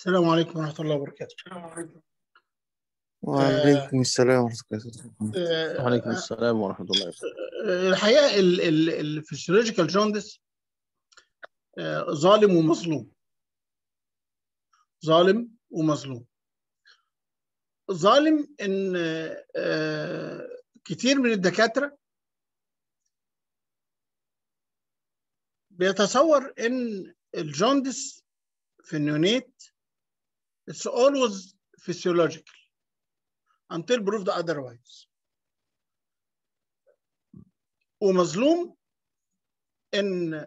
السلام عليكم ورحمة الله وبركاته. وعليكم السلام ورحمة الله وبركاته آه، وعليكم آه، السلام ورحمة الله وبركاته آه، الحقيقة الفسيولوجيكال جوندس ظالم ومظلوم. ظالم ومظلوم. ظالم إن آه، كتير من الدكاترة بيتصور إن الجوندس في النيونيت it's always physiological until proved otherwise ومظلوم ان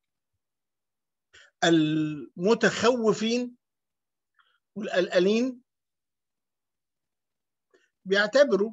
المتخوفين والقلقانين بيعتبروا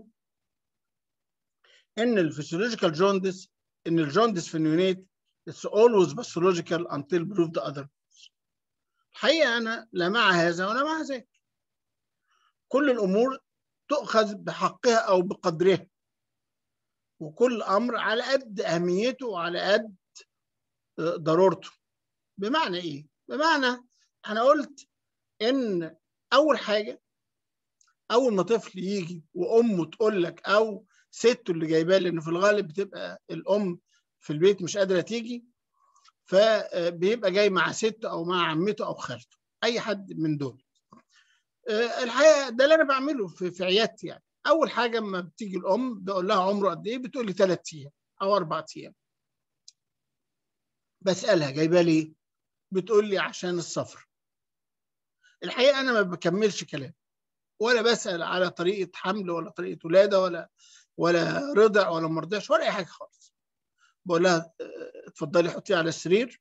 ان الفسيولوجيكال جوندس ان الجوندس في النيونيت it's always pathological until proved otherwise الحقيقه انا لا مع هذا ولا مع ذاك كل الامور تؤخذ بحقها او بقدرها وكل امر على قد اهميته وعلى قد ضرورته بمعنى ايه بمعنى انا قلت ان اول حاجه اول ما طفل يجي وامه تقول لك او سته اللي جايباه لان في الغالب بتبقى الام في البيت مش قادره تيجي فبيبقى جاي مع سته او مع عمته او خالته اي حد من دول الحقيقه ده اللي انا بعمله في, في عيادتي يعني اول حاجه اما بتيجي الام بقول لها عمره قد ايه بتقول لي ثلاث ايام او اربع ايام بسالها جايبه لي بتقول لي عشان السفر الحقيقه انا ما بكملش كلام ولا بسال على طريقه حمل ولا طريقه ولاده ولا ولا رضع ولا مرضعش ولا اي حاجه خالص بقول لها اتفضلي حطيه على السرير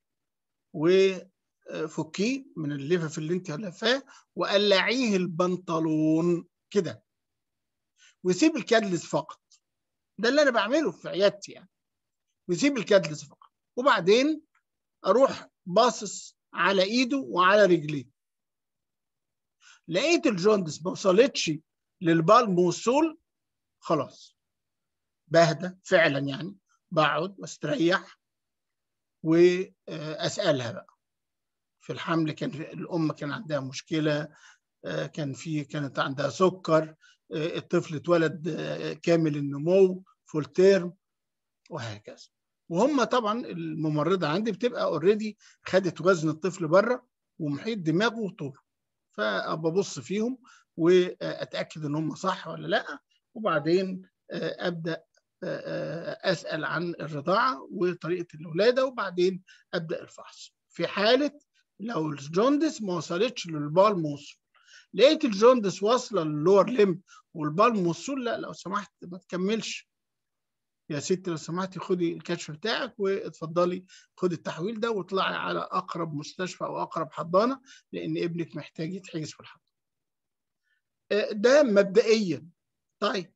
وفكيه من اللفف اللي انت لفاه وقلعيه البنطلون كده وسيب الكادلز فقط ده اللي انا بعمله في عيادتي يعني وسيب الكادلز فقط وبعدين اروح باصص على ايده وعلى رجليه لقيت الجوندس ما وصلتش للبالم والسول خلاص بهدى فعلا يعني بقعد واستريح واسالها بقى في الحمل كان الام كان عندها مشكله كان في كانت عندها سكر الطفل اتولد كامل النمو فول تيرم وهكذا وهم طبعا الممرضه عندي بتبقى اوريدي خدت وزن الطفل بره ومحيط دماغه وطوله فببص فيهم واتاكد ان هم صح ولا لا وبعدين ابدا اسال عن الرضاعه وطريقه الولاده وبعدين ابدا الفحص في حاله لو الجوندس ما وصلتش للبالم والسول لقيت الجوندس واصله للور ليم والبالم والسول لا لو سمحت ما تكملش يا ستي لو سمحتي خدي الكشف بتاعك واتفضلي خدي التحويل ده واطلعي على اقرب مستشفى او اقرب حضانه لان ابنك محتاج يتحجز في الحضانه. ده مبدئيا طيب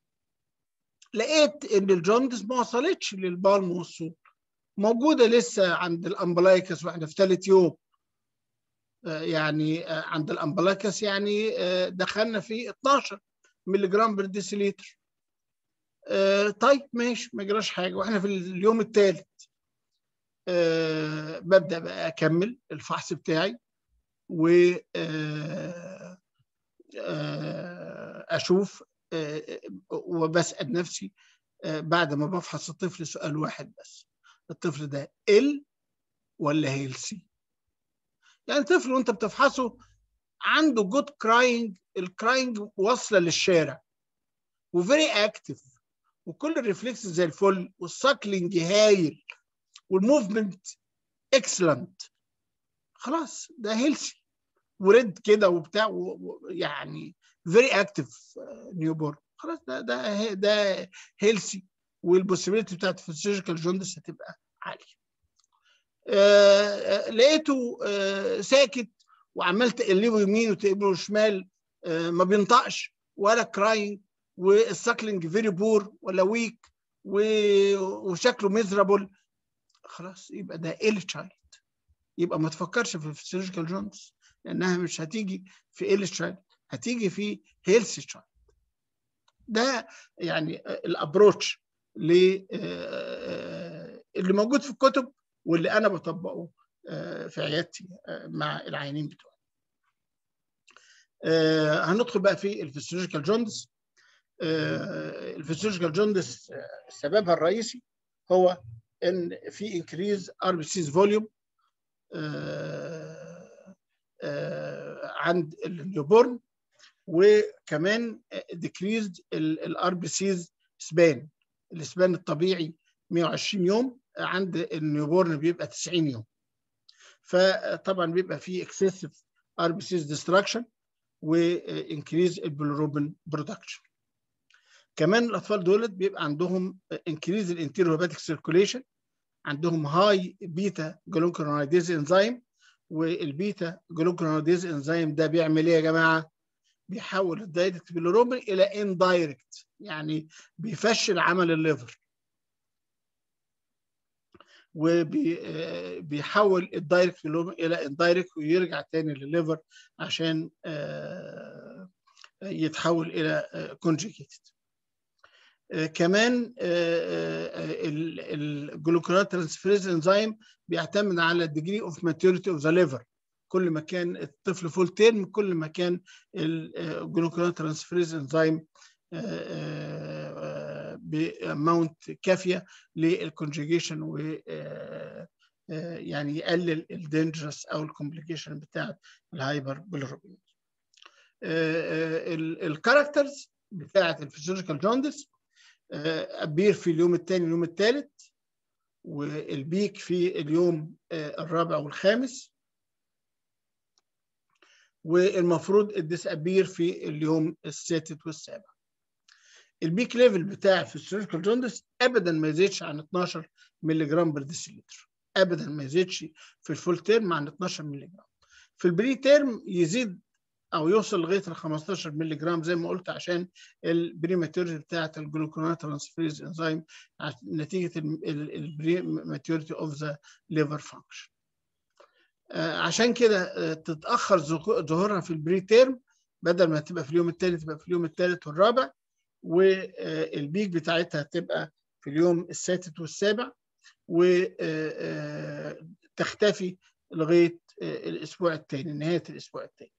لقيت ان الجوندس ما وصلتش للبالم والسول موجوده لسه عند الامبلايكس واحنا في ثالث يوم يعني عند الامبلايكس يعني دخلنا في 12 مللي جرام بر ديسيليتر طيب ماشي ما جراش حاجه واحنا في اليوم الثالث ببدا بقى اكمل الفحص بتاعي و اشوف وبسال نفسي بعد ما بفحص الطفل سؤال واحد بس الطفل ده ال ولا هيلسي يعني طفل وانت بتفحصه عنده جود كراينج الكراينج واصله للشارع وفيري اكتف وكل الريفلكس زي الفل والساكلينج هايل والموفمنت اكسلنت خلاص ده هيلسي وريد كده وبتاع يعني فيري اكتف نيو بورن خلاص ده ده ده هيلسي والبوسيبيليتي بتاعت الفسيولوجيكال جوندس هتبقى عاليه. آه لقيته آه ساكت وعمال تقلبه يمين وتقلبه شمال آه ما بينطقش ولا كراينج والساكلينج فيري بور ولا ويك وشكله ميزرابل خلاص يبقى ده ال تشايلد يبقى ما تفكرش في الفسيولوجيكال جونز لانها مش هتيجي في ال تشايلد هتيجي في هيلث تشايلد ده يعني الابروتش اللي موجود في الكتب واللي انا بطبقه في عيادتي مع العيانين بتوعي آه هندخل بقى في الفسيولوجيكال جوندس آه الفسيولوجيكال جوندس سببها الرئيسي هو ان في انكريز ار بي سيز فوليوم عند النيوبورن وكمان decreased الار بي سيز سبان السبان الطبيعي 120 يوم عند النيوبورن بيبقى 90 يوم فطبعا بيبقى فيه excessive ار بي سيز ديستراكشن وانكريز البلوروبين برودكشن كمان الاطفال دولت بيبقى عندهم انكريز الانتيرو هيباتيك سيركوليشن عندهم هاي بيتا جلوكونايديز انزيم والبيتا جلوكونايديز انزيم ده بيعمل ايه يا جماعه؟ بيحول الدايركت بيلوروبين الى اندايركت يعني بيفشل عمل الليفر وبيحول الدايركت بيلوروبين الى اندايركت ويرجع تاني للليفر عشان يتحول الى كونجيكيتد كمان الجلوكونات ترانسفيريز انزيم بيعتمد على الديجري اوف ماتيوريتي اوف ذا ليفر كل ما كان الطفل فول تيرم كل ما كان الجلوكونات ترانسفيريز انزيم باماونت كافيه للكونجيجيشن و يعني يقلل الدينجرس او الكومبليكيشن بتاعت الهايبر بيلروبين الكاركترز بتاعت الفيزيولوجيكال جوندس ابير في اليوم الثاني واليوم الثالث والبيك في اليوم الرابع والخامس والمفروض الديسابير في اليوم السادس والسابع البيك ليفل بتاع الفيزيولوجيكال جوندس ابدا ما يزيدش عن 12 مللي جرام بر ديسيلتر ابدا ما يزيدش في الفول تيرم عن 12 مللي جرام في البري تيرم يزيد او يوصل لغايه ال 15 مللي جرام زي ما قلت عشان البريماتوريتي بتاعه الجلوكونات ترانسفيريز انزيم نتيجه البريماتوريتي اوف ذا ليفر فانكشن عشان كده تتاخر ظهورها في البري تيرم بدل ما تبقى في اليوم الثاني تبقى في اليوم الثالث والرابع والبيك بتاعتها تبقى في اليوم السادس والسابع وتختفي لغايه الاسبوع الثاني نهايه الاسبوع الثاني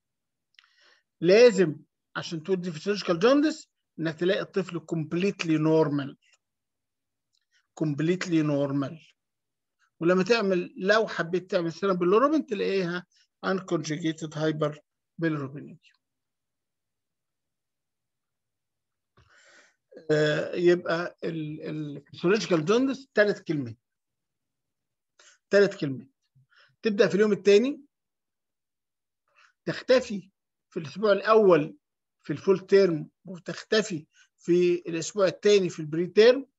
لازم عشان تودي فيسيولوجيكال جوندس انك تلاقي الطفل كومبليتلي نورمال كومبليتلي نورمال ولما تعمل لو حبيت تعمل سيرم بالروبين تلاقيها unconjugated hyper bilirubinemic آه يبقى الفيسيولوجيكال جوندس ثلاث كلمات ثلاث كلمات تبدا في اليوم الثاني تختفي في الاسبوع الاول في الفول تيرم وتختفي في الاسبوع الثاني في البري تيرم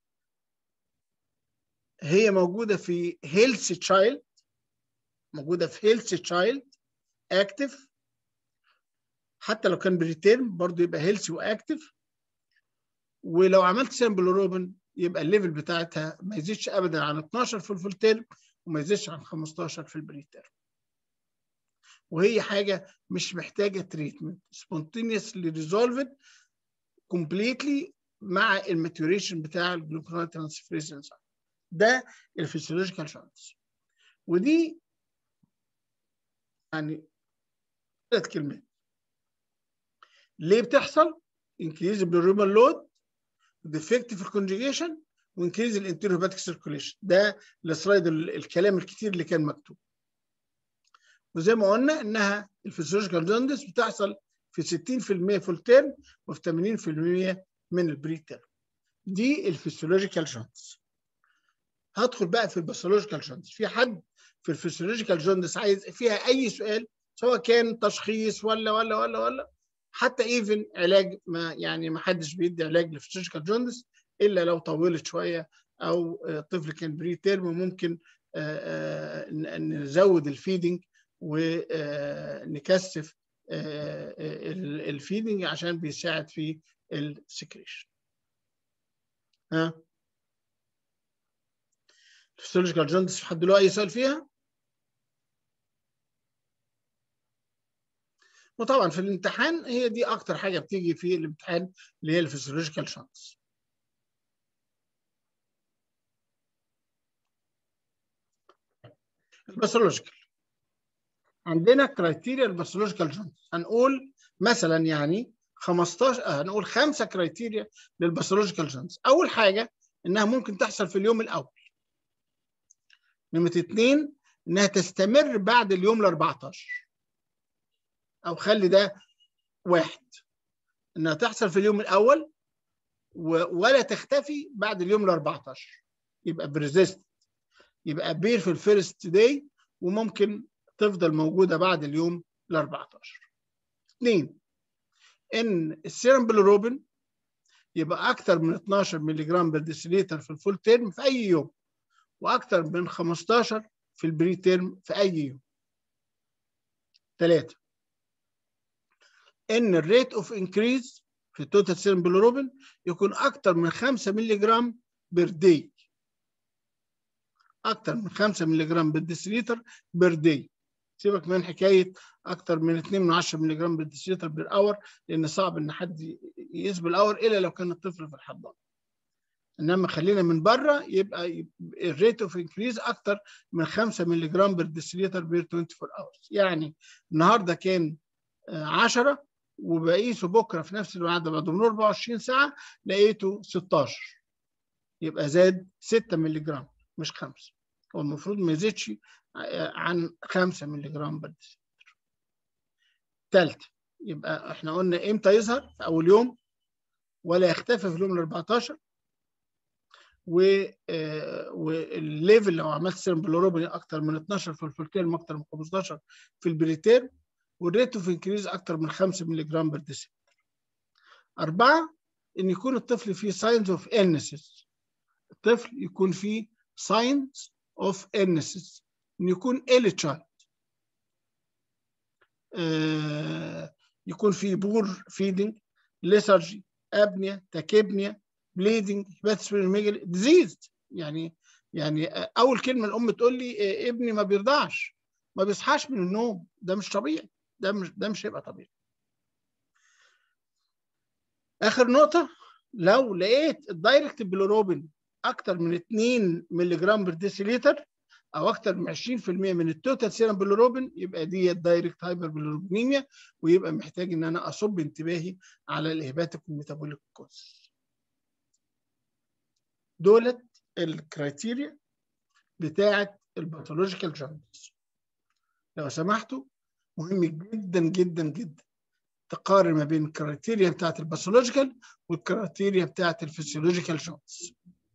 هي موجوده في هيلث تشايلد موجوده في هيلث تشايلد اكتف حتى لو كان بري تيرم برضه يبقى هيلثي واكتف ولو عملت سامبل روبن يبقى الليفل بتاعتها ما يزيدش ابدا عن 12 في الفول تيرم وما يزيدش عن 15 في البري تيرم وهي حاجه مش محتاجه تريتمنت سبونتينيوسلي ريزولفد كومبليتلي مع الماتوريشن بتاع الجلوكونات ترانسفيريز انزيم ده الفسيولوجيكال شانس ودي يعني ثلاث كلمات ليه بتحصل؟ increase bilirubin load defect في الكونجيجيشن وانكريز الانتيريو هيباتيك سيركوليشن ده السلايد الكلام الكتير اللي كان مكتوب وزي ما قلنا انها الفسيولوجيكال جوندس بتحصل في 60% فول تيرم وفي 80% من البري تيرم دي الفسيولوجيكال جوندس هدخل بقى في الباثولوجيكال جوندس في حد في الفسيولوجيكال جوندس عايز فيها اي سؤال سواء كان تشخيص ولا ولا ولا ولا حتى ايفن علاج ما يعني ما حدش بيدي علاج للفسيولوجيكال جوندس الا لو طولت شويه او طفل كان بري تيرم ممكن نزود الفيدنج ونكثف الفيدنج عشان بيساعد في السكريشن ها الفسيولوجيكال جوندس في حد له اي سؤال فيها وطبعا في الامتحان هي دي اكتر حاجه بتيجي في الامتحان اللي هي الفسيولوجيكال جوندس الباثولوجيكال عندنا كرايتيريا الباثولوجيكال جوندس هنقول مثلا يعني 15 آه، هنقول خمسه كرايتيريا للباثولوجيكال جوندس اول حاجه انها ممكن تحصل في اليوم الاول نمرة اثنين انها تستمر بعد اليوم ال 14 او خلي ده واحد انها تحصل في اليوم الاول و- ولا تختفي بعد اليوم ال 14 يبقى بريزيست يبقى بير في الفيرست داي وممكن تفضل موجوده بعد اليوم ال 14 اثنين ان السيرم بيلوروبين يبقى اكثر من 12 مللي جرام بالديسيليتر في الفول تيرم في اي يوم واكثر من 15 في البري تيرم في اي يوم ثلاثة ان الريت اوف انكريز في التوتال سيرم بيلوروبين يكون اكثر من 5 مللي جرام بير داي اكثر من 5 مللي جرام بالديسيليتر بير داي سيبك من حكايه اكثر من 2 من 10 مللي جرام بالديسيليتر بير اور لان صعب ان حد يقيس بالاور الا لو كان الطفل في الحضانه انما خلينا من بره يبقى الريت اوف انكريز اكتر من 5 مللي جرام بير ديسيليتر بير 24 اورز يعني النهارده كان آه، 10 وبقيسه بكره في نفس الميعاد بعد مرور 24 ساعه لقيته 16 يبقى زاد 6 مللي جرام مش 5 هو المفروض ما يزيدش آه، عن 5 مللي جرام بير ديسيليتر ثالثه يبقى احنا قلنا امتى يظهر في اول يوم ولا يختفي في اليوم ال 14 و آه، والليفل لو عملت سيرم بلوروبين اكتر من 12 في الفولتيرم اكتر من 15 في البريتير والريت اوف انكريز اكتر من 5 مللي جرام بر ديسيلتر. أربعة إن يكون الطفل فيه signs of illnesses. الطفل يكون فيه signs of illnesses. إن يكون ill child. آه، يكون فيه بور فيدنج lethargy ابنيا تاكيبنيا بليدنج هيباتوسبيرميجالي ديزيز يعني يعني اول كلمه الام تقول لي إيه، ابني ما بيرضعش ما بيصحاش من النوم ده مش طبيعي ده مش ده مش هيبقى طبيعي اخر نقطه لو لقيت الدايركت بلوروبين اكتر من 2 مللي جرام بر ديسيليتر او اكتر من 20% من التوتال سيرم بلوروبين يبقى دي الدايركت هايبر بلوروبينيميا ويبقى محتاج ان انا اصب انتباهي على الهيباتيك والميتابوليك كوز دولت الكرايتيريا بتاعه الباثولوجيكال جاندس لو سمحتوا مهم جدا جدا جدا تقارن ما بين الكرايتيريا بتاعه الباثولوجيكال والكرايتيريا بتاعه الفسيولوجيكال جاندس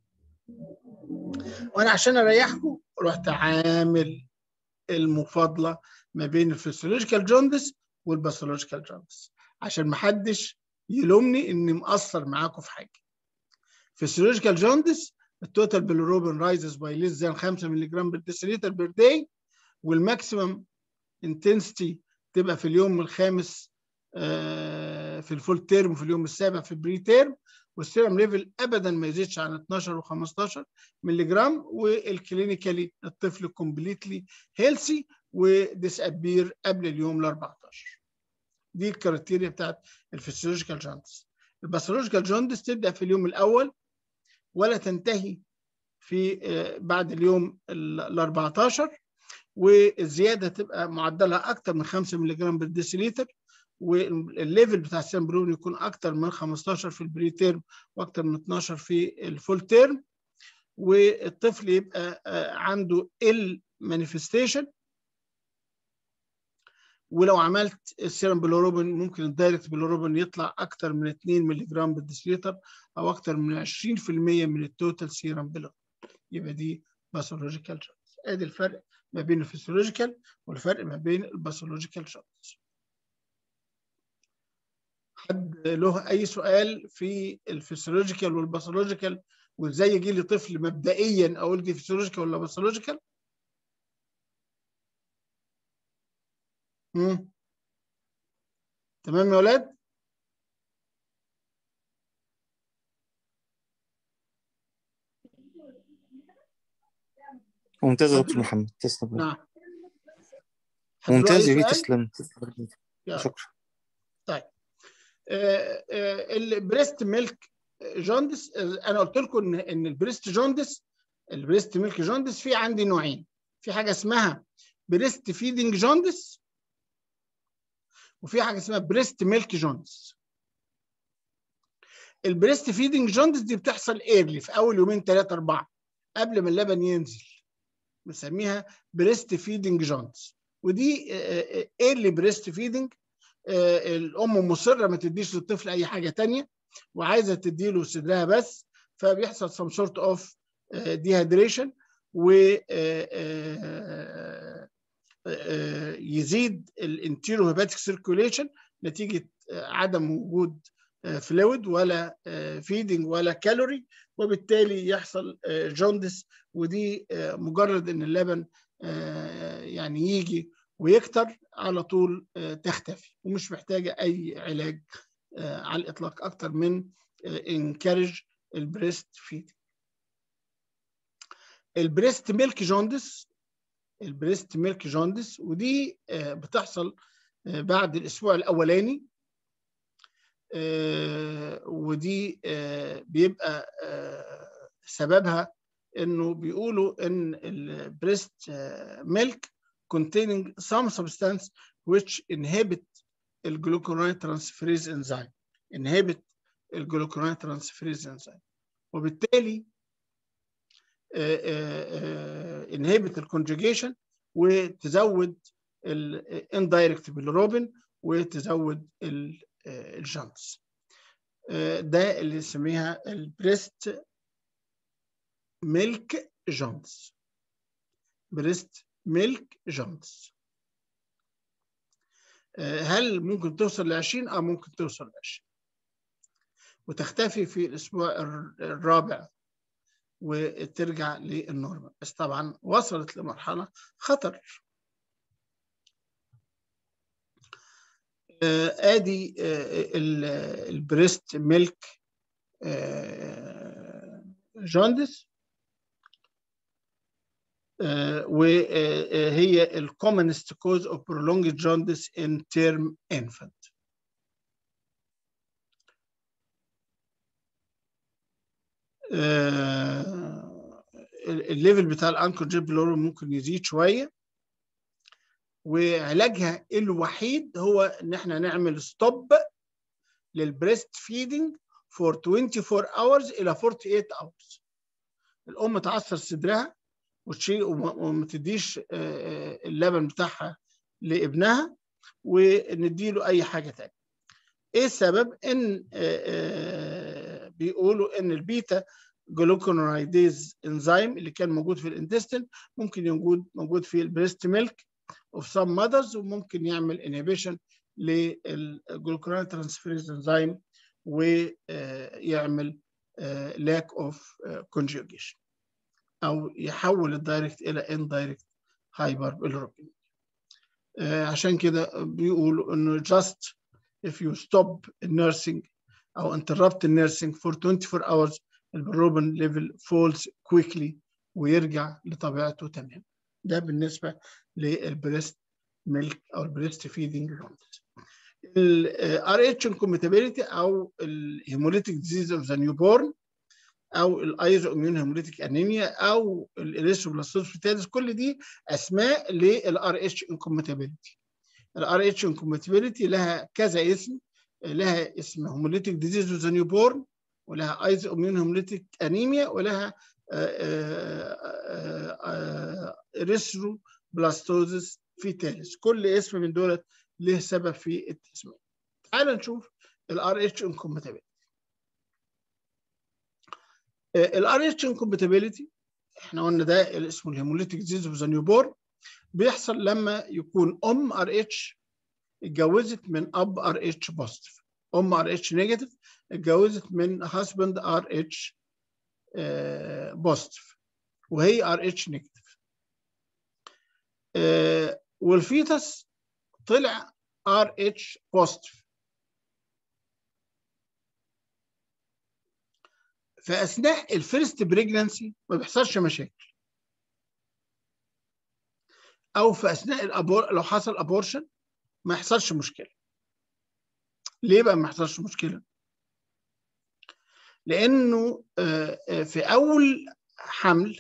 وانا عشان اريحكم رحت عامل المفاضله ما بين الفسيولوجيكال جوندس والباثولوجيكال جوندس عشان ما حدش يلومني اني مقصر معاكم في حاجه فسيولوجيكال جوندس التوتال بيلوروبين رايزز باي ليس ذان 5 مللي جرام بر ديسيليتر بير داي والماكسيمم انتنسيتي تبقى في اليوم الخامس آه، في الفول تيرم وفي اليوم السابع في البري تيرم والسيرم ليفل ابدا ما يزيدش عن 12 و15 مللي جرام والكلينيكالي الطفل كومبليتلي هيلثي وديسابير قبل اليوم ال 14 دي الكريتيريا بتاعت الفسيولوجيكال جوندس الباثولوجيكال جوندس تبدا في اليوم الاول ولا تنتهي في آه، بعد اليوم ال 14 والزياده تبقى معدلها اكثر من 5 مللي جرام بالديسيليتر والليفل بتاع السيرم بلورين يكون اكتر من 15 في البري تيرم واكتر من 12 في الفول تيرم والطفل يبقى آه، عنده ال مانيفستيشن ولو عملت السيرم بلوروبين ممكن الدايركت بلوروبين يطلع اكتر من 2 مللي جرام بالديسليتر او اكتر من 20% من التوتال سيرم بلوروبين يبقى دي باثولوجيكال جونز ادي الفرق ما بين الفسيولوجيكال والفرق ما بين الباثولوجيكال جونز حد له اي سؤال في الفسيولوجيكال والباثولوجيكال وازاي يجي لي طفل مبدئيا اقول دي فسيولوجيكال ولا باثولوجيكال مم. تمام يا ولاد ممتاز يا دكتور محمد تسلم نعم حد له ممتاز أي يا بيه سؤال؟ تسلم تسلم. يلا. شكرا طيب آه، آه، البريست ميلك جوندس آه، انا قلت لكم ان ان البريست جوندس البريست ميلك جوندس في عندي نوعين في حاجه اسمها بريست فيدنج جوندس وفي حاجه اسمها بريست ميلك جوندس البريست فيدنج جوندس دي بتحصل ايرلي في اول يومين ثلاثه اربعه قبل ما اللبن ينزل بنسميها بريست فيدنج جوندس ودي ايرلي بريست فيدنج الام مصره ما تديش للطفل اي حاجه تانية وعايزه تديله صدرها بس فبيحصل some sort of dehydration و يزيد الانتيرو هيباتيك سيركوليشن نتيجه عدم وجود فلويد ولا فيدنج ولا كالوري وبالتالي يحصل جوندس ودي مجرد ان اللبن يعني يجي ويكتر على طول تختفي ومش محتاجه اي علاج على الاطلاق اكتر من انكارج البريست فيدنج البريست ميلك جوندس البريست ميلك جوندس ودي بتحصل بعد الاسبوع الاولاني ودي بيبقى سببها انه بيقولوا ان البريست ميلك containing some substance which inhibit الجلوكونايد transferase enzyme inhibit الجلوكونايد transferase enzyme وبالتالي inhibit الكونجوجيشن وتزود الاندايركت بالروبين وتزود الجانس ده اللي نسميها البريست ميلك جانس بريست ميلك جانس هل ممكن توصل ل 20 اه ممكن توصل ل 20 وتختفي في الاسبوع الرابع وترجع للنورمال بس طبعا وصلت لمرحله خطر ادي البريست ميلك جوندس وهي الكومنست كوز اوف prolonged jaundice in term infant الليفل بتاع الانكوجيبلور ممكن يزيد شويه وعلاجها الوحيد هو ان احنا نعمل ستوب للبريست فيدنج فور 24 hours الى 48 hours الام تعصر صدرها وتشيل وما تديش اللبن بتاعها لابنها ونديله اي حاجه ثانيه ايه السبب ان بيقولوا ان البيتا جلوكونايديز انزيم اللي كان موجود في الانتستين ممكن يوجد موجود في البريست ميلك اوف سام ماذرز وممكن يعمل انهبيشن للجلوكونايد ترانسفيريز انزيم ويعمل لاك اوف كونجوجيشن او يحول الدايركت الى اندايركت هايبر بالروبين عشان كده بيقولوا انه just if you stop nursing او interrupt nursing for 24 hours البروبين ليفل falls quickly ويرجع لطبيعته تمام ده بالنسبه للبريست ميلك او البريست فيدنج جوندس الار اتش انكوميتابيلتي او الهيموليتيك ديزيز اوف ذا نيو بورن او الايزو اميون هيموليتيك انيميا او الاريثروبلاستوز فيتاليس كل دي اسماء للار اتش انكوميتابيلتي الار اتش انكوميتابيلتي لها كذا اسم لها اسم هيموليتيك ديزيز اوف ذا نيو بورن ولها ايزو اميون هيموليتيك انيميا ولها اريثرو بلاستوزس فيتاليس كل اسم من دولت له سبب في التسميه تعال نشوف الار اتش انكومباتيبيلتي الار اتش انكومباتيبيلتي احنا قلنا ده اللي اسمه الهيموليتيك ديزيز اوف ذا نيو بورن بيحصل لما يكون ام ار اتش اتجوزت من اب ار اتش بوزيتيف ام ار اتش نيجاتيف اتجوزت من هاسبند ار اتش بوزيتيف وهي ار اتش نيجاتيف والفيتس طلع ار اتش بوزيتيف في اثناء الفيرست بريجنانسي ما بيحصلش مشاكل او في اثناء الابور لو حصل ابورشن ما يحصلش مشكله ليه بقى ما يحصلش مشكله لانه في اول حمل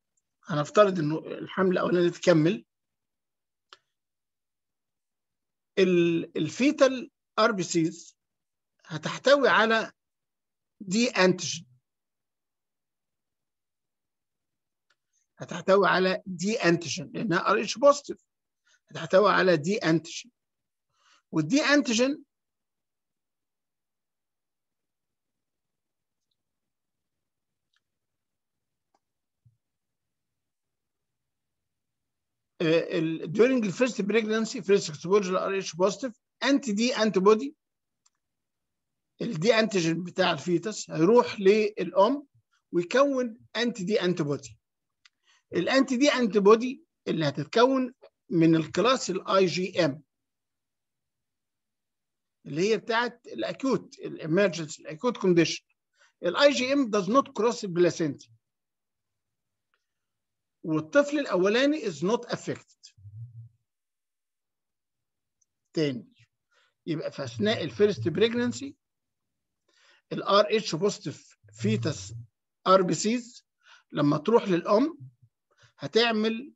هنفترض انه الحمل الاولاني تكمل الفيتال ار بي سيز هتحتوي على دي انتيجين هتحتوي على دي انتيجين لانها ار اتش بوزيتيف هتحتوي على دي انتيجين والدي انتيجين during the first pregnancy first exposure RH positive انتي دي انتي بودي الدي انتيجين بتاع الفيتس هيروح للام ويكون انتي دي انتي بودي الانتي دي انتي بودي اللي هتتكون من الكلاس الاي جي ام اللي هي بتاعت الاكيوت الامرجنسي الاكيوت كونديشن الاي جي ام does not cross البلاسينتا والطفل الاولاني is not affected تاني يبقى في اثناء الفيرست بريجننسي الار اتش بوزيتيف فيتس ار بي سيز لما تروح للام هتعمل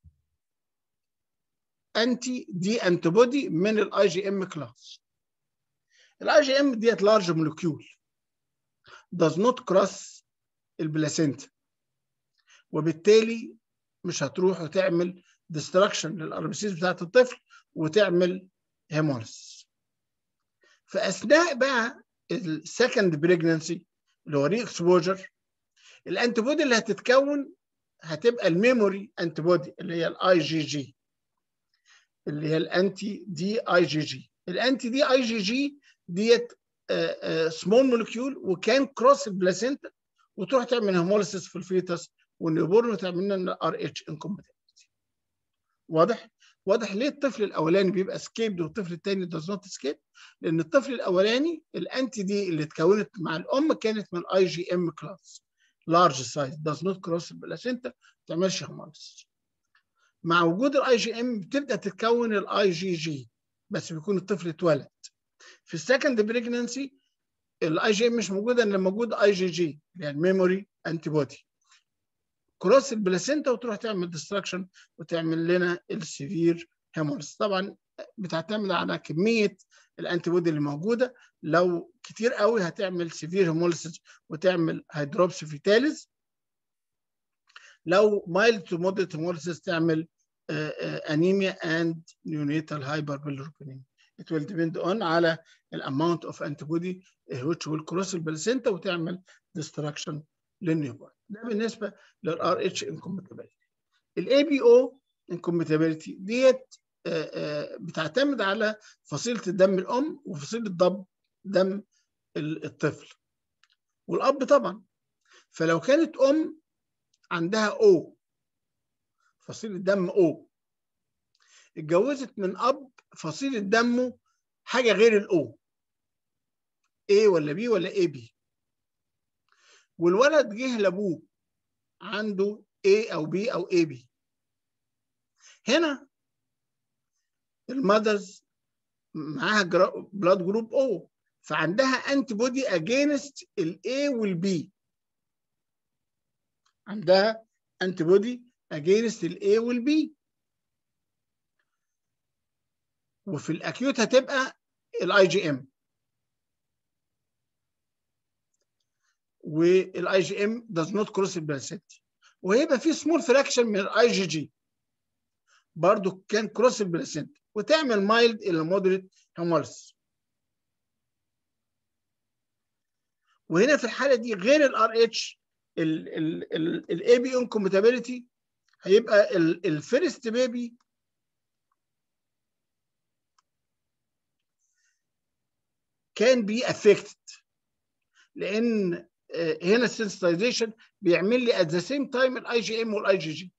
انتي دي انتي بودي من الاي جي ام كلاس الاي جي ام ديت لارج مولكيول does not cross البلاسينتا وبالتالي مش هتروح وتعمل ديستراكشن للاربسيس بتاعت الطفل وتعمل هيموليس في اثناء بقى السكند بريجننسي اللي هو ري اكسبوجر الانتي بودي اللي هتتكون هتبقى الميموري انتي بودي اللي هي الاي جي جي اللي هي الانتي دي اي جي جي الانتي دي اي جي جي ديت سمول مولكيول وكان كروس البلاسينتا وتروح تعمل هيموليسيس في الفيتس والنيوبورن وتعمل لنا ار اتش انكومباتيبلتي واضح واضح ليه الطفل الاولاني بيبقى سكيبد والطفل الثاني داز نوت سكيب لان الطفل الاولاني الانتي دي اللي اتكونت مع الام كانت من اي جي ام كلاس لارج سايز داز نوت كروس البلاسينتا ما تعملش هيموليسيس مع وجود الاي جي ام بتبدا تتكون الاي جي جي بس بيكون الطفل اتولد في السكند بريجننسي الاي جي ام مش موجوده الا موجود اي جي جي يعني ميموري انتي بودي كروس البلاسينتا وتروح تعمل ديستراكشن وتعمل لنا السيفير هيموليس طبعا بتعتمد على كميه الانتي بودي اللي موجوده لو كتير قوي هتعمل سيفير هيموليسيس وتعمل هيدروبس فيتاليز لو مايلد تو مودريت هيموليسيس تعمل انيميا اند نيونيتال هايبربيلروبينيميا it will depend on على الاماونت اوف antibody which will cross البلاسينتا وتعمل destruction للنيوبورن ده بالنسبه للار اتش انكومباتيبيلتي الاي بي او انكومباتيبيلتي ديت بتعتمد على فصيله الدم الام وفصيله ضب دم الطفل والاب طبعا فلو كانت ام عندها او فصيله دم او اتجوزت من اب فصيله دمه حاجه غير الاو A ولا B ولا اي بي والولد جه لابوه عنده A او B او اي بي هنا المذرز معاها بلاد جروب او فعندها انتي بودي اجينست الاي والبي عندها انتي بودي اجينست الاي والبي وفي الاكيوت هتبقى الاي جي ام والاي جي ام does not cross البلاسينتا وهيبقى في سمول فراكشن من الاي جي جي برضه كان كروس البلاسينتا وتعمل مايلد الى مودريت هيموليس وهنا في الحاله دي غير الار اتش الاي بي انكومباتيبيلتي هيبقى الفيرست بيبي كان بي افكتد لان هنا السنسيتايزيشن بيعمل لي ات ذا سيم تايم الاي جي ام والاي جي جي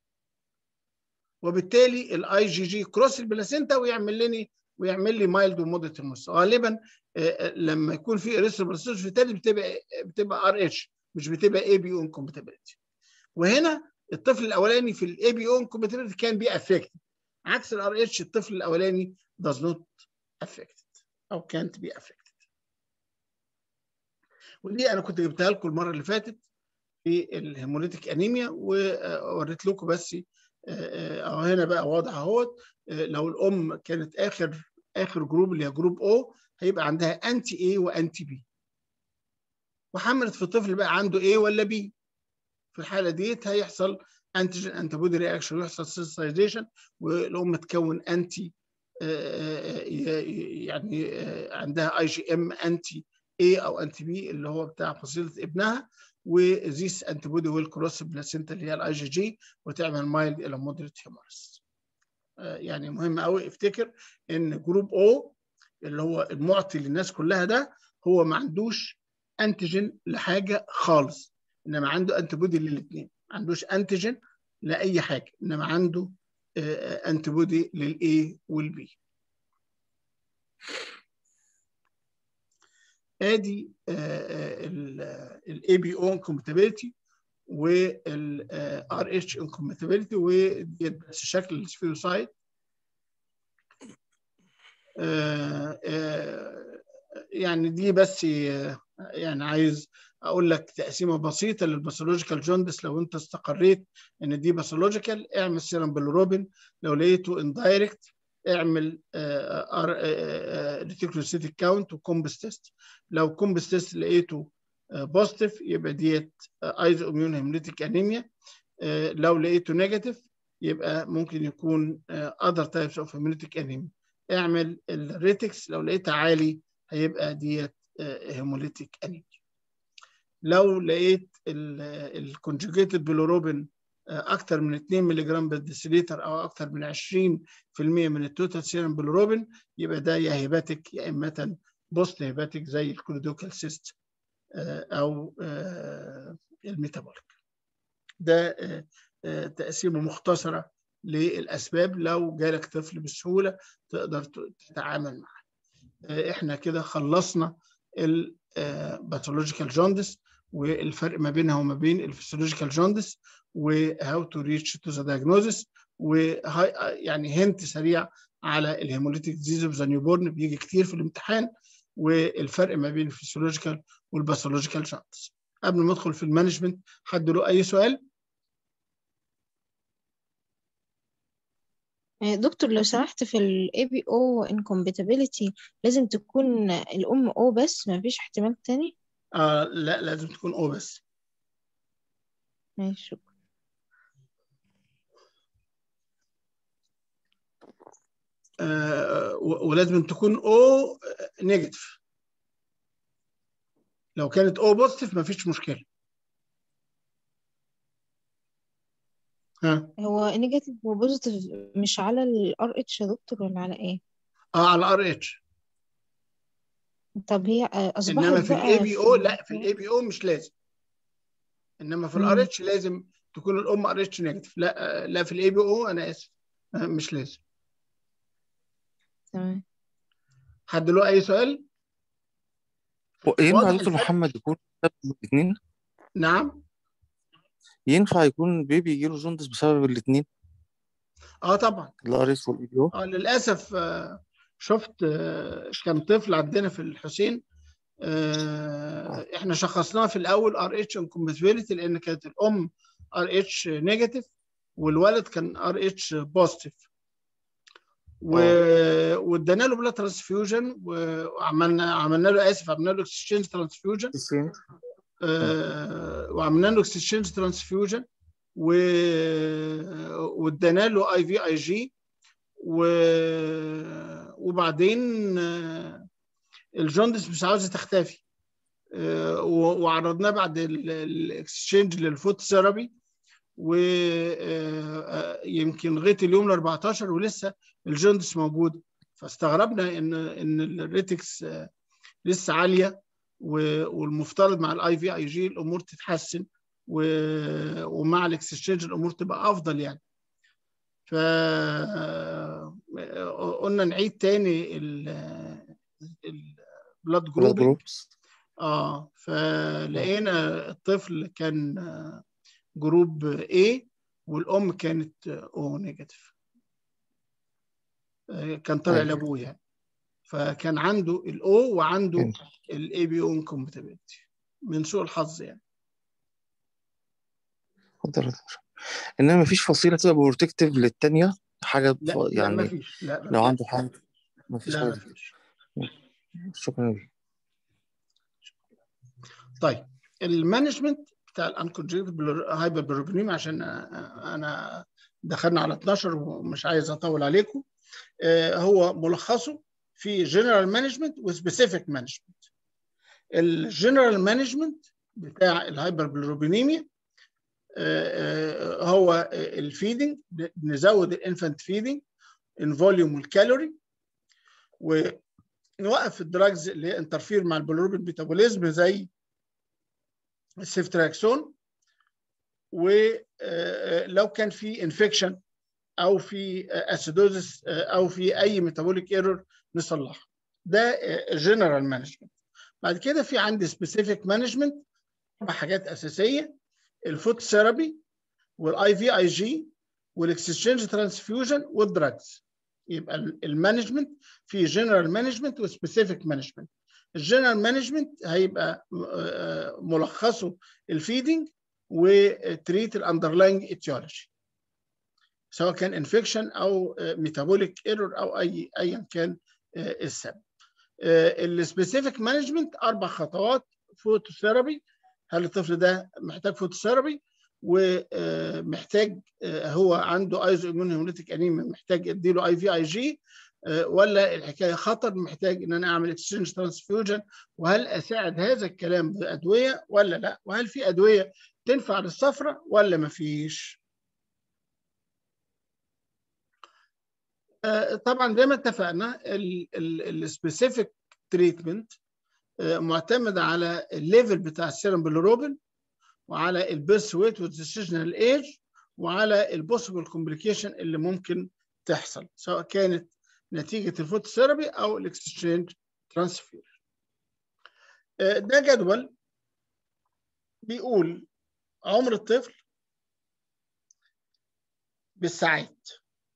وبالتالي الاي جي جي كروس البلاسينتا ويعمل لي ويعمل لي مايلد ومودريت هيموليس غالبا لما يكون في اريثروبلاسيس في التالي بتبقى بتبقى ار اتش مش بتبقى اي بي او انكومباتيبيلتي وهنا الطفل الاولاني في الاي بي او انكومباتيبيلتي كان بي افكتد عكس الار اتش الطفل الاولاني does not affected او can't be affected ودي انا كنت جبتها لكم المره اللي فاتت في الهيموليتيك انيميا ووريت لكم بس اهو هنا بقى واضح اهوت لو الام كانت اخر اخر جروب اللي هي جروب او هيبقى عندها انتي اي وانتي بي وحملت في طفل بقى عنده ايه ولا بي في الحاله ديت هيحصل انتيجين انتي بودي رياكشن ويحصل سيستايزيشن والام تكون انتي يعني عندها اي جي ام انتي اي او انتي بي اللي هو بتاع فصيله ابنها وزيس انتي بودي ويل كروس بلاسينتا اللي هي الاي جي جي وتعمل مايلد الى مودريت هيمورس يعني مهم قوي افتكر ان جروب او اللي هو المعطي للناس كلها ده هو ما عندوش انتيجين لحاجه خالص انما عنده انتي بودي للاثنين ما عندوش انتيجين لاي حاجه انما عنده انتي بودي للاي والبي ادي الاي بي او انكومباتيبيلتي والار اتش انكومباتيبيلتي ودي بس شكل السفيروسايت يعني دي بس يعني عايز اقول لك تقسيمه بسيطه للباثولوجيكال جوندس لو انت استقريت ان دي باثولوجيكال اعمل سيرم بالروبين لو لقيته اندايركت اعمل ريتيكولوسيتيك كاونت وكومبس تيست لو كومبس تيست لقيته بوزيتيف يبقى ديت ايزو اميون هيموليتيك انيميا لو لقيته نيجاتيف يبقى ممكن يكون اذر تايبس اوف هيموليتيك انيميا اعمل الريتكس لو لقيتها عالي هيبقى ديت هيموليتيك انيميا لو لقيت الكونجوجيتد بيلوروبين اكثر من 2 ملغ بالديسيليتر او اكثر من 20% من التوتال سيرم بيلوروبين يبقى ده يا هيباتيك يا اما بوست هيباتيك زي الكلودوكال سيست او الميتابوليك ده تقسيمه مختصره للاسباب لو جالك طفل بسهوله تقدر تتعامل معاه احنا كده خلصنا الباثولوجيكال جوندس والفرق ما بينها وما بين الفسيولوجيكال جوندس وهاو تو ريتش تو ذا دايجنوزس ويعني هنت سريع على الهيموليتيك ديزيز اوف ذا نيو بورن بيجي كتير في الامتحان والفرق ما بين الفسيولوجيكال والباثولوجيكال جوندس قبل ما ندخل في المانجمنت حد له اي سؤال؟ دكتور لو سمحت في ال ABO incompatibility لازم تكون الأم O بس ما فيش احتمال تاني؟ آه لا لازم تكون او بس ماشي شكرا آه ولازم تكون او نيجاتيف لو كانت او بوزيتيف ما فيش مشكله ها هو نيجاتيف وبوزيتيف مش على ال RH يا دكتور ولا على ايه؟ اه على ار اتش طب هي أصبحت انما في بقى الاي بي او لا في الاي بي او مش لازم انما في مم. الار اتش لازم تكون الام ار اتش نيجاتيف لا لا في الاي بي او انا اسف آه، مش لازم تمام حد له اي سؤال؟ ينفع واضح يا دكتور الفرق؟ محمد يكون الاثنين نعم ينفع يكون بيبي يجيله جوندس بسبب الاثنين اه طبعا الار اس والاي بي او اه للاسف آه، شفت آه، كان طفل عندنا في الحسين آه، احنا شخصناه في الاول ار اتش انكومباتيبيليتي لان كانت الام ار اتش نيجاتيف والولد كان ار اتش بوزيتيف وادينا له بلا ترانسفيوجن وعملنا عملنا له اسف عملنا له اكسشينج ترانسفيوجن وعملنا له اكسشينج ترانسفيوجن وادينا له اي في اي جي وبعدين آه، الجوندس مش عاوزه تختفي آه، و- وعرضناه بعد الاكسشينج للفوت ثيرابي ويمكن لغايه اليوم ال 14 ولسه الجوندس موجود فاستغربنا ان ان الريتكس آه، لسه عاليه و- والمفترض مع الاي في اي جي الامور تتحسن و- ومع الاكسشينج الامور تبقى افضل يعني ف قلنا نعيد تاني البلاد جروبنج جروبس اه فلقينا الطفل كان جروب A والام كانت او نيجاتيف كان طالع أيوة. لابوه يعني فكان عنده الاو وعنده فهمت. الاي بي او انكومباتيبيلتي من سوء الحظ يعني اتفضل يا دكتور انما مفيش فصيله تبقى بروتكتيف للتانيه حاجه لا ف- لا ما يعني فيش لا لو عنده حاجه مفيش لا حاجه ما دي. فيش شكرا لك طيب المانجمنت بتاع الانكونجكتيف هايبر بروبينيم عشان انا دخلنا على 12 ومش عايز اطول عليكم آه، هو ملخصه في جنرال مانجمنت وسبيسيفيك مانجمنت الجنرال مانجمنت بتاع الهايبر بلوروبينيميا هو الفيدنج نزود الانفانت فيدنج ان فوليوم والكالوري ونوقف الدراجز اللي هي انترفير مع البلوروبين ميتابوليزم زي السيفتراكسون ولو كان في انفكشن او في اسيدوزس او في اي ميتابوليك ايرور نصلحه ده جنرال مانجمنت بعد كده في عندي سبيسيفيك مانجمنت اربع حاجات اساسيه الفوت ثيرابي والاي في اي جي والاكسشينج ترانسفيوجن والدراجز يبقى المانجمنت في جنرال مانجمنت وسبيسيفيك مانجمنت الجنرال مانجمنت هيبقى آه، ملخصه الفيدنج وتريت الاندرلاينج ايتيولوجي سواء كان انفكشن او ميتابوليك ايرور او اي ايا كان آه، السبب السبيسيفيك مانجمنت اربع خطوات فوتوثيرابي هل الطفل ده محتاج فوتوثيرابي ومحتاج هو عنده ايزو اميون هيموليتيك انيميا محتاج اديله اي في اي جي ولا الحكايه خطر محتاج ان انا اعمل اكسشينج ترانسفيوجن وهل اساعد هذا الكلام بادويه ولا لا وهل في ادويه تنفع للصفرة ولا ما فيش طبعا زي ما اتفقنا السبيسيفيك تريتمنت معتمد على الليفل بتاع السيرم بالروبين وعلى البيرث ويت والديسيجنال ايج وعلى البوسيبل كومبليكيشن اللي ممكن تحصل سواء كانت نتيجه الفوتوثيرابي او الاكسشينج ترانسفير ده جدول بيقول عمر الطفل بالساعات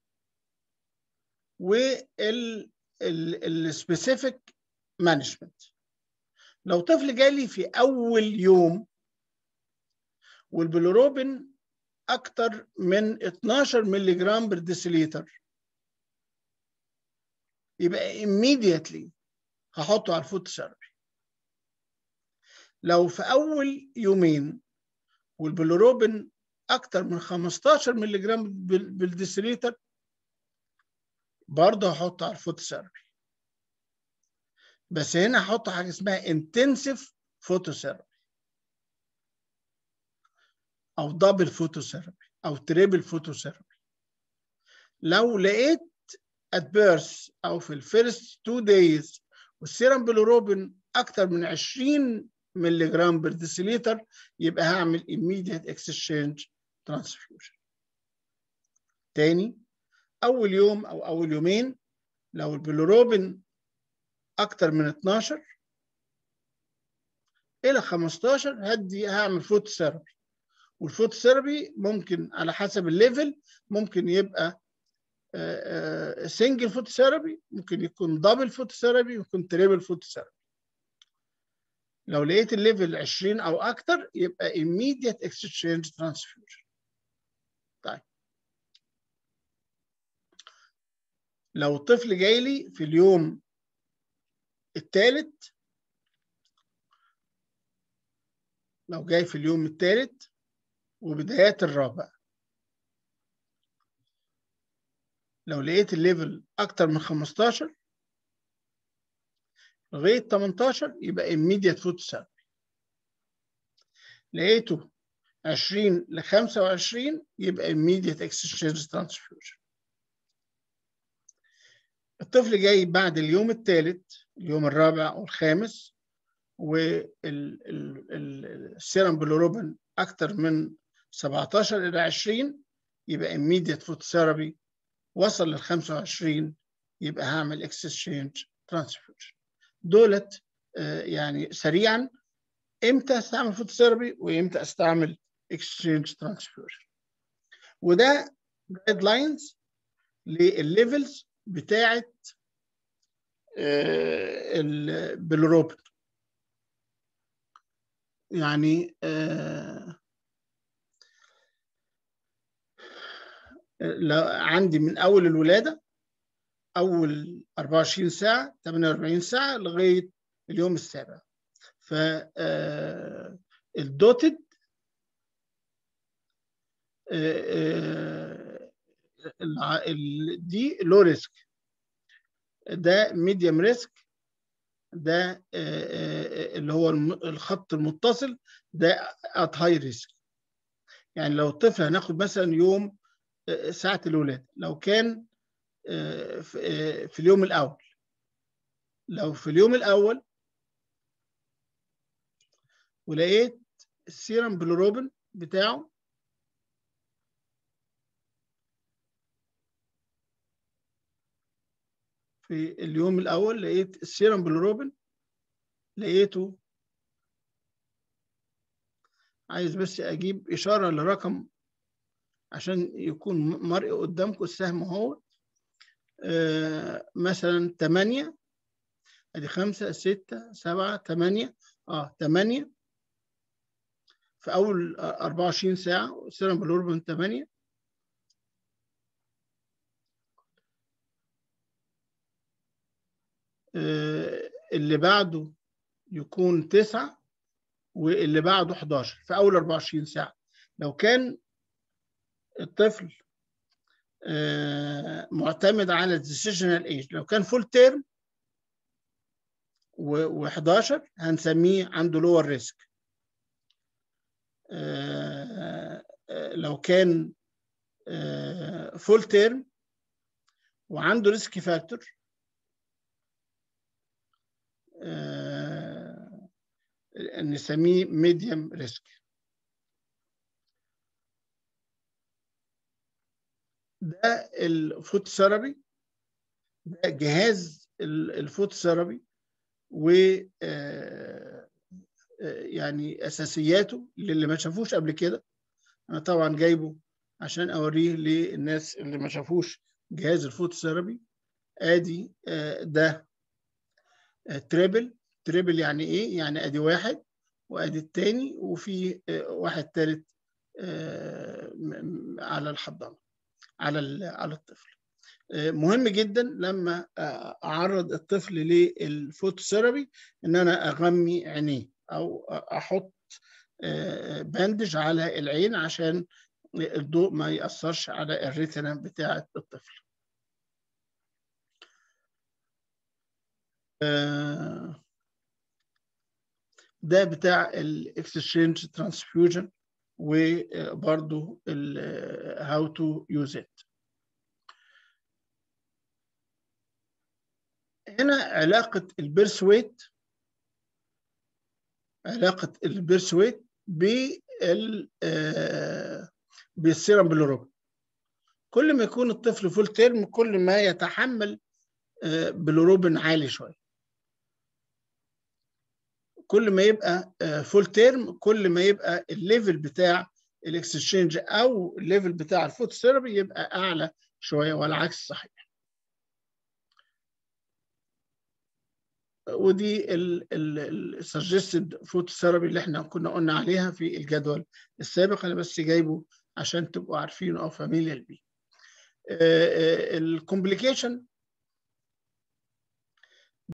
والسبيسيفيك مانجمنت لو طفل جالي في اول يوم والبلوروبين اكتر من 12 مللي جرام بر ديسيليتر يبقى immediately هحطه على الفوت ثيرابي لو في اول يومين والبلوروبين اكتر من 15 مللي جرام بالديسيليتر برضه هحطه على الفوت ثيرابي بس هنا هحط حاجه اسمها انتنسيف فوتوثيرابي او دبل فوتوثيرابي او تريبل فوتوثيرابي لو لقيت at birth او في الفيرست تو دايز والسيرم بلوروبين اكتر من 20 مللي جرام بر ديسيليتر يبقى هعمل immediate exchange transfusion تاني اول يوم او اول يومين لو البلوروبين اكتر من 12 الى 15 هدي هعمل فوت ثيرابي والفوت ثيرابي ممكن على حسب الليفل ممكن يبقى سنجل فوت ثيرابي ممكن يكون دبل فوت ثيرابي ممكن تريبل فوت ثيرابي لو لقيت الليفل 20 او اكتر يبقى immediate exchange transfusion طيب لو الطفل جاي لي في اليوم الثالث لو جاي في اليوم الثالث وبدايات الرابع لو لقيت الليفل اكتر من 15 لغايه 18 يبقى immediate food therapy لقيته 20 ل 25 يبقى immediate exchange transfusion الطفل جاي بعد اليوم الثالث اليوم الرابع او الخامس والسيرم بلوروبين اكتر من 17 الى 20 يبقى immediate food therapy وصل لل 25 يبقى هعمل exchange transfusion دولت يعني سريعا امتى استعمل فوت ثيرابي وامتى استعمل exchange transfusion وده جايد لاينز للليفلز بتاعه البلوروبين يعني لو عندي من اول الولاده اول 24 ساعه 48 ساعه لغايه اليوم السابع ف الدوتد دي لو ريسك ده ميديوم ريسك ده اللي هو الخط المتصل ده ات هاي ريسك يعني لو الطفل هناخد مثلا يوم ساعة الولادة لو كان في اليوم الأول لو في اليوم الأول ولقيت السيرم بلوروبين بتاعه في اليوم الأول لقيت السيرم بلوروبين لقيته عايز بس أجيب إشارة لرقم عشان يكون مرئي قدامكم السهم اهو آه مثلا 8 ادي 5 6 7 8 اه 8 في اول 24 ساعه سيرم بلوربين 8 آه اللي بعده يكون 9 واللي بعده 11 في اول 24 ساعه لو كان الطفل معتمد على الديسيجنال ايج لو كان فول تيرم و11 هنسميه عنده لور ريسك لو كان فول تيرم وعنده ريسك فاكتور نسميه ميديوم ريسك ده الفوت ثيرابي ده جهاز الفوت ثيرابي و يعني اساسياته للي ما شافوش قبل كده انا طبعا جايبه عشان اوريه للناس اللي ما شافوش جهاز الفوت ثيرابي ادي ده تريبل تريبل يعني ايه يعني ادي واحد وادي التاني وفي واحد تالت على الحضانه على على الطفل مهم جدا لما اعرض الطفل للفوتوثيرابي ان انا اغمي عينيه او احط باندج على العين عشان الضوء ما ياثرش على الريتنا بتاعه الطفل ده بتاع الاكسشينج ترانسفيوجن وبرضو how to use it هنا علاقة البيرث ويت علاقة البيرث ويت بال بالسيرم بلوروبين كل ما يكون الطفل فول تيرم كل ما يتحمل بلوروبين عالي شوية كل ما يبقى فول تيرم كل ما يبقى الليفل بتاع الاكسشينج او الليفل بتاع الفوت ثيرابي يبقى اعلى شويه والعكس صحيح ودي السجستد فوت ثيرابي اللي احنا كنا قلنا عليها في الجدول السابق انا بس جايبه عشان تبقوا عارفين او فاميليال بيه الكومبليكيشن